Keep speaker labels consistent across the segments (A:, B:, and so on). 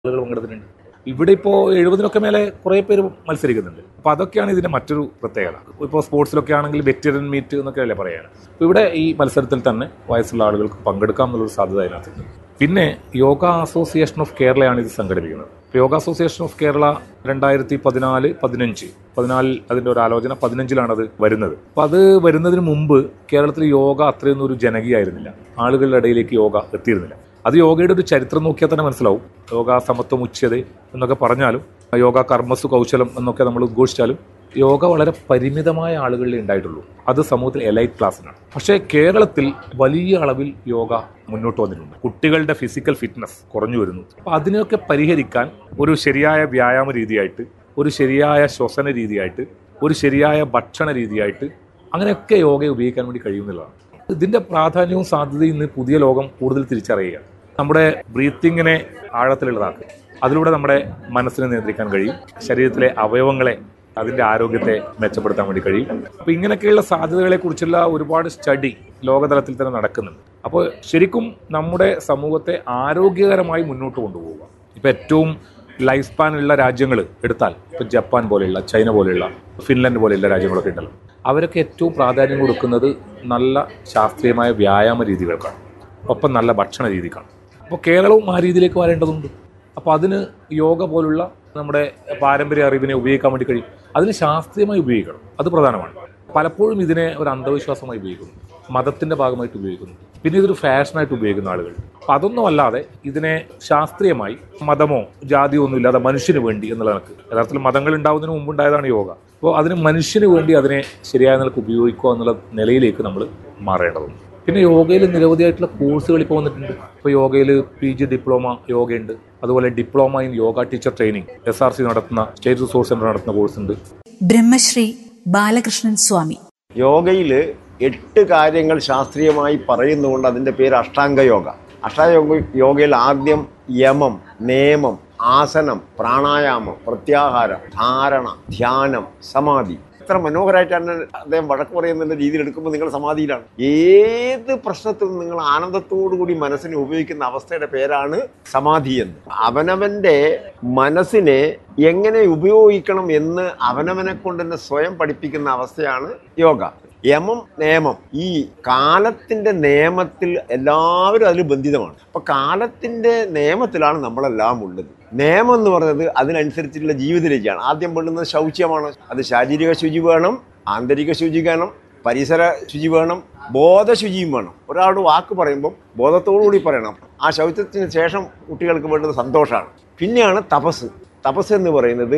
A: ആളുകൾ പങ്കെടുത്തിട്ടുണ്ട് ഇവിടെ ഇപ്പോൾ എഴുപതിനൊക്കെ മേലെ കുറേ പേര് മത്സരിക്കുന്നുണ്ട് അപ്പോൾ അതൊക്കെയാണ് ഇതിന്റെ മറ്റൊരു പ്രത്യേകത ഇപ്പോൾ സ്പോർട്സിലൊക്കെ ആണെങ്കിൽ വെറ്ററൻ മീറ്റ് എന്നൊക്കെയല്ലേ പറയുകയാണ് അപ്പോൾ ഇവിടെ ഈ മത്സരത്തിൽ തന്നെ വയസ്സുള്ള ആളുകൾക്ക് പങ്കെടുക്കാം എന്നുള്ളൊരു സാധ്യത അതിനകത്തുണ്ട് പിന്നെ യോഗ അസോസിയേഷൻ ഓഫ് കേരളയാണ് ഇത് സംഘടിപ്പിക്കുന്നത് ഇപ്പോൾ യോഗ അസോസിയേഷൻ ഓഫ് കേരള രണ്ടായിരത്തി പതിനാല് പതിനഞ്ച് പതിനാലിൽ അതിന്റെ ഒരു ആലോചന പതിനഞ്ചിലാണ് അത് വരുന്നത് അപ്പോൾ അത് വരുന്നതിന് മുമ്പ് കേരളത്തിൽ യോഗ അത്രയൊന്നും ഒരു ജനകീയമായിരുന്നില്ല ആളുകളുടെ ഇടയിലേക്ക് യോഗ എത്തിയിരുന്നില്ല അത് യോഗയുടെ ഒരു ചരിത്രം നോക്കിയാൽ തന്നെ മനസ്സിലാവും യോഗ സമത്വം ഉച്ചത് എന്നൊക്കെ പറഞ്ഞാലും യോഗ കർമ്മസു കൗശലം എന്നൊക്കെ നമ്മൾ ഉദ്ഘോഷിച്ചാലും യോഗ വളരെ പരിമിതമായ ആളുകളിലേ ഉണ്ടായിട്ടുള്ളൂ അത് സമൂഹത്തിൽ എലൈറ്റ് ക്ലാസ്സിനാണ് പക്ഷേ കേരളത്തിൽ വലിയ അളവിൽ യോഗ മുന്നോട്ട് വന്നിട്ടുണ്ട് കുട്ടികളുടെ ഫിസിക്കൽ ഫിറ്റ്നസ് കുറഞ്ഞു വരുന്നു അപ്പോൾ അതിനെയൊക്കെ പരിഹരിക്കാൻ ഒരു ശരിയായ വ്യായാമ രീതിയായിട്ട് ഒരു ശരിയായ ശ്വസന രീതിയായിട്ട് ഒരു ശരിയായ ഭക്ഷണ രീതിയായിട്ട് അങ്ങനെയൊക്കെ യോഗയെ ഉപയോഗിക്കാൻ വേണ്ടി കഴിയുന്നില്ലതാണ് ഇതിന്റെ പ്രാധാന്യവും സാധ്യതയും ഇന്ന് പുതിയ ലോകം കൂടുതൽ തിരിച്ചറിയുക നമ്മുടെ ബ്രീത്തിങ്ങിനെ ആഴത്തിലുള്ളതാക്കുക അതിലൂടെ നമ്മുടെ മനസ്സിനെ നിയന്ത്രിക്കാൻ കഴിയും ശരീരത്തിലെ അവയവങ്ങളെ അതിന്റെ ആരോഗ്യത്തെ മെച്ചപ്പെടുത്താൻ വേണ്ടി കഴിയും അപ്പോൾ ഇങ്ങനെയൊക്കെയുള്ള സാധ്യതകളെ കുറിച്ചുള്ള ഒരുപാട് സ്റ്റഡി ലോകതലത്തിൽ തന്നെ നടക്കുന്നുണ്ട് അപ്പോൾ ശരിക്കും നമ്മുടെ സമൂഹത്തെ ആരോഗ്യകരമായി മുന്നോട്ട് കൊണ്ടുപോവുക ഇപ്പൊ ഏറ്റവും ലൈഫ് സ്പാൻ ഉള്ള രാജ്യങ്ങൾ എടുത്താൽ ഇപ്പൊ ജപ്പാൻ പോലെയുള്ള ചൈന പോലെയുള്ള ഫിൻലൻഡ് പോലെയുള്ള രാജ്യങ്ങളൊക്കെ ഉണ്ടല്ലോ അവരൊക്കെ ഏറ്റവും പ്രാധാന്യം കൊടുക്കുന്നത് നല്ല ശാസ്ത്രീയമായ വ്യായാമ രീതികൾക്കാണ് ഒപ്പം നല്ല ഭക്ഷണ രീതിക്കാണ് അപ്പോൾ കേരളവും ആ രീതിയിലേക്ക് വരേണ്ടതുണ്ട് അപ്പോൾ അതിന് യോഗ പോലുള്ള നമ്മുടെ പാരമ്പര്യ അറിവിനെ ഉപയോഗിക്കാൻ വേണ്ടി കഴിയും അതിന് ശാസ്ത്രീയമായി ഉപയോഗിക്കണം അത് പ്രധാനമാണ് പലപ്പോഴും ഇതിനെ ഒരു അന്ധവിശ്വാസമായി ഉപയോഗിക്കുന്നു മതത്തിന്റെ ഭാഗമായിട്ട് ഉപയോഗിക്കുന്നു പിന്നെ ഇതൊരു ഫാഷനായിട്ട് ഉപയോഗിക്കുന്ന ആളുകൾ അപ്പൊ അതൊന്നും അല്ലാതെ ഇതിനെ ശാസ്ത്രീയമായി മതമോ ജാതിയോ ഒന്നും ഇല്ലാതെ മനുഷ്യന് വേണ്ടി എന്നുള്ള കണക്ക് യഥാർത്ഥത്തിൽ മതങ്ങൾ ഉണ്ടാവുന്നതിന് മുമ്പ് ഉണ്ടായതാണ് യോഗ അപ്പോൾ അതിന് മനുഷ്യന് വേണ്ടി അതിനെ ശരിയായ നിലക്ക് ഉപയോഗിക്കുക എന്നുള്ള നിലയിലേക്ക് നമ്മൾ മാറേണ്ടതുണ്ട് പിന്നെ യോഗയിൽ നിരവധിയായിട്ടുള്ള കോഴ്സുകൾ ഇപ്പോൾ വന്നിട്ടുണ്ട് ഇപ്പോൾ യോഗയിൽ പി ജി ഡിപ്ലോമ യോഗയുണ്ട് അതുപോലെ diploma in yoga teacher training S R C നടത്തുന്ന സ്റ്റേറ്റ് റിസോഴ്സ് സെന്റർ നടത്തുന്ന കോഴ്സ് ഉണ്ട്
B: ബ്രഹ്മശ്രീ ബാലകൃഷ്ണൻ സ്വാമി
C: യോഗയിൽ എട്ട് കാര്യങ്ങൾ ശാസ്ത്രീയമായി പറയുന്നുകൊണ്ട് അതിൻ്റെ പേര് അഷ്ടാംഗ യോഗ അഷ്ടാംഗ യോഗയിൽ ആദ്യം യമം നേമം ആസനം പ്രാണായാമം പ്രത്യാഹാരം ധാരണ ധ്യാനം സമാധി ഇത്ര മനോഹരമായിട്ടാണ് അദ്ദേഹം വഴക്ക് പറയുന്ന രീതിയിൽ എടുക്കുമ്പോൾ നിങ്ങൾ സമാധിയിലാണ് ഏത് പ്രശ്നത്തിലും നിങ്ങൾ ആനന്ദത്തോടു കൂടി മനസ്സിനെ ഉപയോഗിക്കുന്ന അവസ്ഥയുടെ പേരാണ് സമാധി എന്ന് അവനവന്റെ മനസ്സിനെ എങ്ങനെ ഉപയോഗിക്കണം എന്ന് അവനവനെ കൊണ്ട് തന്നെ സ്വയം പഠിപ്പിക്കുന്ന അവസ്ഥയാണ് യോഗ യമം നിയമം ഈ കാലത്തിന്റെ നിയമത്തിൽ എല്ലാവരും അതിൽ ബന്ധിതമാണ് അപ്പൊ കാലത്തിന്റെ നിയമത്തിലാണ് നമ്മളെല്ലാം ഉള്ളത് നിയമം എന്ന് പറയുന്നത് അതിനനുസരിച്ചുള്ള ജീവിത രീതിയാണ് ആദ്യം വേണ്ടുന്നത് ശൗച്യമാണ് അത് ശാരീരിക ശുചി വേണം ആന്തരിക ശുചി വേണം പരിസര ശുചി വേണം ബോധശുചിയും വേണം ഒരാളോട് വാക്ക് പറയുമ്പോൾ ബോധത്തോടു കൂടി പറയണം ആ ശൗചത്തിന് ശേഷം കുട്ടികൾക്ക് വേണ്ടത് സന്തോഷമാണ് പിന്നെയാണ് തപസ് തപസ് എന്ന് പറയുന്നത്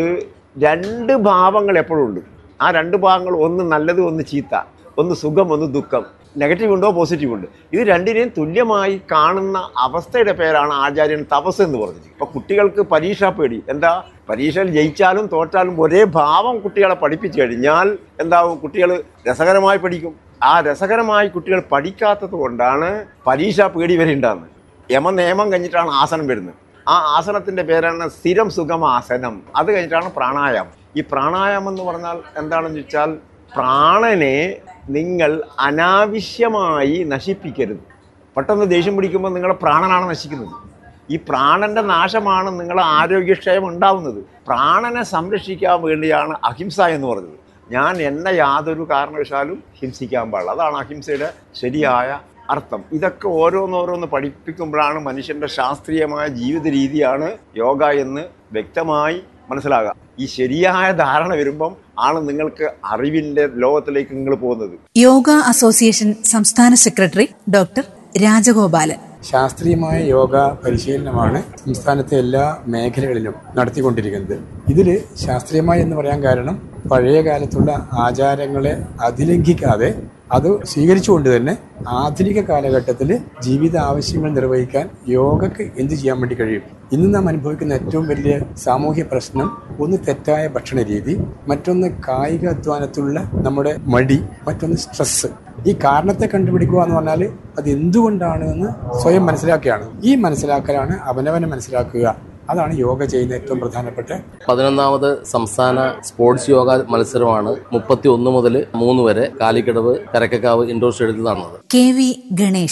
C: രണ്ട് ഭാവങ്ങൾ എപ്പോഴും ഉണ്ട് ആ രണ്ട് ഭാഗങ്ങൾ ഒന്ന് നല്ലത് ഒന്ന് ചീത്ത ഒന്ന് സുഖം ഒന്ന് ദുഃഖം നെഗറ്റീവ് ഉണ്ടോ പോസിറ്റീവ് ഉണ്ട് ഇത് രണ്ടിനെയും തുല്യമായി കാണുന്ന അവസ്ഥയുടെ പേരാണ് ആചാര്യൻ തപസ് എന്ന് പറഞ്ഞത് ഇപ്പൊ കുട്ടികൾക്ക് പരീക്ഷാ പേടി എന്താ പരീക്ഷയിൽ ജയിച്ചാലും തോറ്റാലും ഒരേ ഭാവം കുട്ടികളെ പഠിപ്പിച്ചു കഴിഞ്ഞാൽ എന്താവും കുട്ടികൾ രസകരമായി പഠിക്കും ആ രസകരമായി കുട്ടികൾ പഠിക്കാത്തത് കൊണ്ടാണ് പരീക്ഷാ പേടി വരെ ഉണ്ടാകുന്നത് യമ നിയമം കഴിഞ്ഞിട്ടാണ് ആസനം വരുന്നത് ആ ആസനത്തിന്റെ പേരാണ് സ്ഥിരം സുഖം ആസനം അത് കഴിഞ്ഞിട്ടാണ് പ്രാണായാമം ഈ പ്രാണായാമം എന്ന് പറഞ്ഞാൽ എന്താണെന്ന് വെച്ചാൽ പ്രാണനെ നിങ്ങൾ അനാവശ്യമായി നശിപ്പിക്കരുത് പെട്ടെന്ന് ദേഷ്യം പിടിക്കുമ്പോൾ നിങ്ങളുടെ പ്രാണനാണ് നശിക്കുന്നത് ഈ പ്രാണന്റെ നാശമാണ് നിങ്ങളെ ആരോഗ്യക്ഷയം ഉണ്ടാവുന്നത് പ്രാണനെ സംരക്ഷിക്കാൻ വേണ്ടിയാണ് അഹിംസ എന്ന് പറഞ്ഞത് ഞാൻ എന്നെ യാതൊരു കാരണവശാലും ഹിംസിക്കാൻ പാടില്ല അതാണ് അഹിംസയുടെ ശരിയായ അർത്ഥം ഇതൊക്കെ ഓരോന്നോരോന്ന് പഠിപ്പിക്കുമ്പോഴാണ് മനുഷ്യന്റെ ശാസ്ത്രീയമായ ജീവിത രീതിയാണ് യോഗ എന്ന് വ്യക്തമായി മനസ്സിലാകുക ഈ ശരിയായ ധാരണ വരുമ്പം ആണ് നിങ്ങൾക്ക് അറിവിന്റെ ലോകത്തിലേക്ക് നിങ്ങൾ പോകുന്നത്
B: യോഗ അസോസിയേഷൻ സംസ്ഥാന സെക്രട്ടറി ഡോക്ടർ രാജഗോപാലൻ
D: ശാസ്ത്രീയമായ യോഗ പരിശീലനമാണ് സംസ്ഥാനത്തെ എല്ലാ മേഖലകളിലും നടത്തിക്കൊണ്ടിരിക്കുന്നത് ഇതിൽ ശാസ്ത്രീയമായി എന്ന് പറയാൻ കാരണം പഴയ കാലത്തുള്ള ആചാരങ്ങളെ അതിലംഘിക്കാതെ അത് സ്വീകരിച്ചുകൊണ്ട് തന്നെ ആധുനിക കാലഘട്ടത്തിൽ ജീവിത ആവശ്യങ്ങൾ നിർവഹിക്കാൻ യോഗക്ക് എന്ത് ചെയ്യാൻ വേണ്ടി കഴിയും ഇന്ന് നാം അനുഭവിക്കുന്ന ഏറ്റവും വലിയ സാമൂഹ്യ പ്രശ്നം ഒന്ന് തെറ്റായ ഭക്ഷണ രീതി മറ്റൊന്ന് കായിക അധ്വാനത്തിലുള്ള നമ്മുടെ മടി മറ്റൊന്ന് സ്ട്രെസ് ഈ കാരണത്തെ കണ്ടുപിടിക്കുക എന്ന് പറഞ്ഞാൽ അത് എന്തുകൊണ്ടാണ് എന്ന് സ്വയം മനസ്സിലാക്കുകയാണ് ഈ മനസ്സിലാക്കലാണ് അവനവനെ മനസ്സിലാക്കുക അതാണ് യോഗ ചെയ്യുന്ന ഏറ്റവും പ്രധാനപ്പെട്ട
E: പതിനൊന്നാമത് സംസ്ഥാന സ്പോർട്സ് യോഗ മത്സരമാണ് മുപ്പത്തി ഒന്ന് മുതൽ മൂന്ന് വരെ കാലിക്കടവ് കരക്കക്കാവ് ഇൻഡോർ സ്റ്റേഡിയത്തിൽ നടന്നത്
B: കെ വി ഗണേഷ്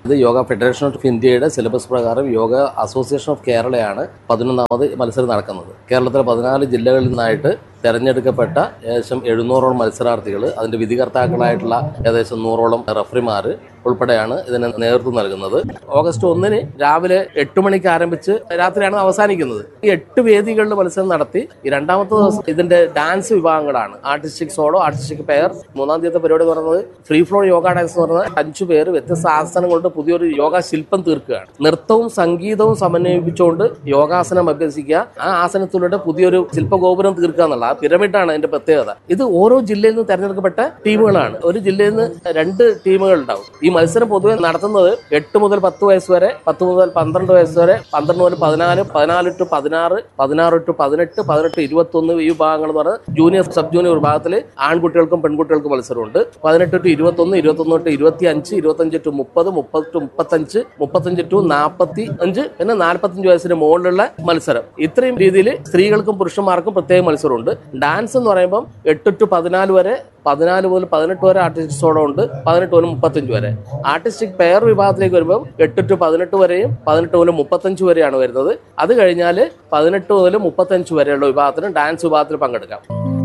E: ഇത് യോഗ ഫെഡറേഷൻ ഓഫ് ഇന്ത്യയുടെ സിലബസ് പ്രകാരം യോഗ അസോസിയേഷൻ ഓഫ് കേരളയാണ് പതിനൊന്നാമത് മത്സരം നടക്കുന്നത് കേരളത്തിലെ പതിനാല് ജില്ലകളിൽ നിന്നായിട്ട് തെരഞ്ഞെടുക്കപ്പെട്ട ഏകദേശം എഴുന്നൂറോളം മത്സരാർത്ഥികൾ അതിന്റെ വിധികർത്താക്കളായിട്ടുള്ള ഏകദേശം നൂറോളം റഫറിമാർ ഉൾപ്പെടെയാണ് ഇതിന് നേതൃത്വം നൽകുന്നത് ഓഗസ്റ്റ് ഒന്നിന് രാവിലെ എട്ട് മണിക്ക് ആരംഭിച്ച് രാത്രിയാണ് അവസാനിക്കുന്നത് ഈ എട്ട് വേദികളിൽ മത്സരം നടത്തി ഈ രണ്ടാമത്തെ ദിവസം ഇതിന്റെ ഡാൻസ് വിഭാഗങ്ങളാണ് ആർട്ടിസ്റ്റിക് സോളോ ആർട്ടിസ്റ്റിക് പെയർ മൂന്നാം തീയതി പരിപാടി എന്ന് പറയുന്നത് ഫ്രീ ഫ്ലോ യോഗ ഡാൻസ് എന്ന് പറയുന്നത് അഞ്ചു പേര് വ്യത്യസ്ത ആസനം കൊണ്ട് പുതിയൊരു യോഗ ശില്പം തീർക്കുകയാണ് നൃത്തവും സംഗീതവും സമന്വയിപ്പിച്ചുകൊണ്ട് യോഗാസനം അഭ്യസിക്കുക ആ ആസനത്തിലൂടെ പുതിയൊരു ശില്പഗോപുരം തീർക്കുക എന്നുള്ള ആ പിരമിഡാണ് അതിന്റെ പ്രത്യേകത ഇത് ഓരോ ജില്ലയിൽ നിന്ന് തെരഞ്ഞെടുക്കപ്പെട്ട ടീമുകളാണ് ഒരു ജില്ലയിൽ നിന്ന് രണ്ട് ടീമുകൾ ഉണ്ടാവും ഈ മത്സരം പൊതുവെ നടത്തുന്നത് എട്ട് മുതൽ പത്ത് വയസ്സ് വരെ പത്ത് മുതൽ പന്ത്രണ്ട് വയസ്സ് വരെ പന്ത്രണ്ട് മുതൽ പതിനാല് പതിനാല് ടു പതിനാറ് പതിനാറ് ടു പതിനെട്ട് പതിനെട്ട് ഇരുപത്തൊന്ന് ഈ വിഭാഗങ്ങൾ എന്ന് പറയുന്നത് ജൂനിയർ സബ് ജൂനിയർ വിഭാഗത്തിൽ ആൺകുട്ടികൾക്കും പെൺകുട്ടികൾക്കും മത്സരമുണ്ട് പതിനെട്ട് ടു ഇരുപത്തൊന്ന് ഇരുപത്തൊന്ന് ടു ഇരുപത്തി അഞ്ച് ഇരുപത്തഞ്ച് ടു മുപ്പത് മുപ്പത് ടു മുപ്പത്തഞ്ച് മുപ്പത്തഞ്ച് ടു നാൽപ്പത്തി അഞ്ച് പിന്നെ നാൽപ്പത്തഞ്ച് വയസ്സിന് മുകളിലുള്ള മത്സരം ഇത്രയും രീതിയിൽ സ്ത്രീകൾക്കും പുരുഷന്മാർക്കും പ്രത്യേക മത്സരമുണ്ട് ഡാൻസ് എന്ന് പറയുമ്പോൾ എട്ട് ടു പതിനാല് വരെ പതിനാല് മുതൽ പതിനെട്ട് വരെ ആർട്ടിസ്റ്റിക് സോളോ ഉണ്ട് പതിനെട്ട് മുതൽ മുപ്പത്തഞ്ച് വരെ ആർട്ടിസ്റ്റിക് പെയർ വിഭാഗത്തിലേക്ക് വരുമ്പോൾ എട്ട് ടു പതിനെട്ട് വരെയും പതിനെട്ട് മുതൽ മുപ്പത്തഞ്ച് വരെയാണ് വരുന്നത് അത് കഴിഞ്ഞാൽ പതിനെട്ട് മുതൽ മുപ്പത്തഞ്ച് വരെയുള്ള വിഭാഗത്തിന് ഡാൻസ് വിഭാഗത്തിൽ പങ്കെടുക്കാം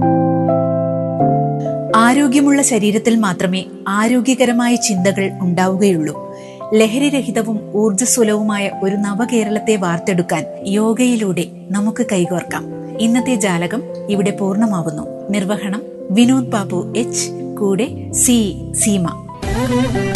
B: ആരോഗ്യമുള്ള ശരീരത്തിൽ മാത്രമേ ആരോഗ്യകരമായ ചിന്തകൾ ഉണ്ടാവുകയുള്ളൂ ലഹരിരഹിതവും ഊർജ്ജസ്വലവുമായ ഒരു നവകേരളത്തെ വാർത്തെടുക്കാൻ യോഗയിലൂടെ നമുക്ക് കൈകോർക്കാം ഇന്നത്തെ ജാലകം ഇവിടെ പൂർണ്ണമാവുന്നു നിർവഹണം വിനോദ് ബാബു എച്ച് കൂടെ സി സീമ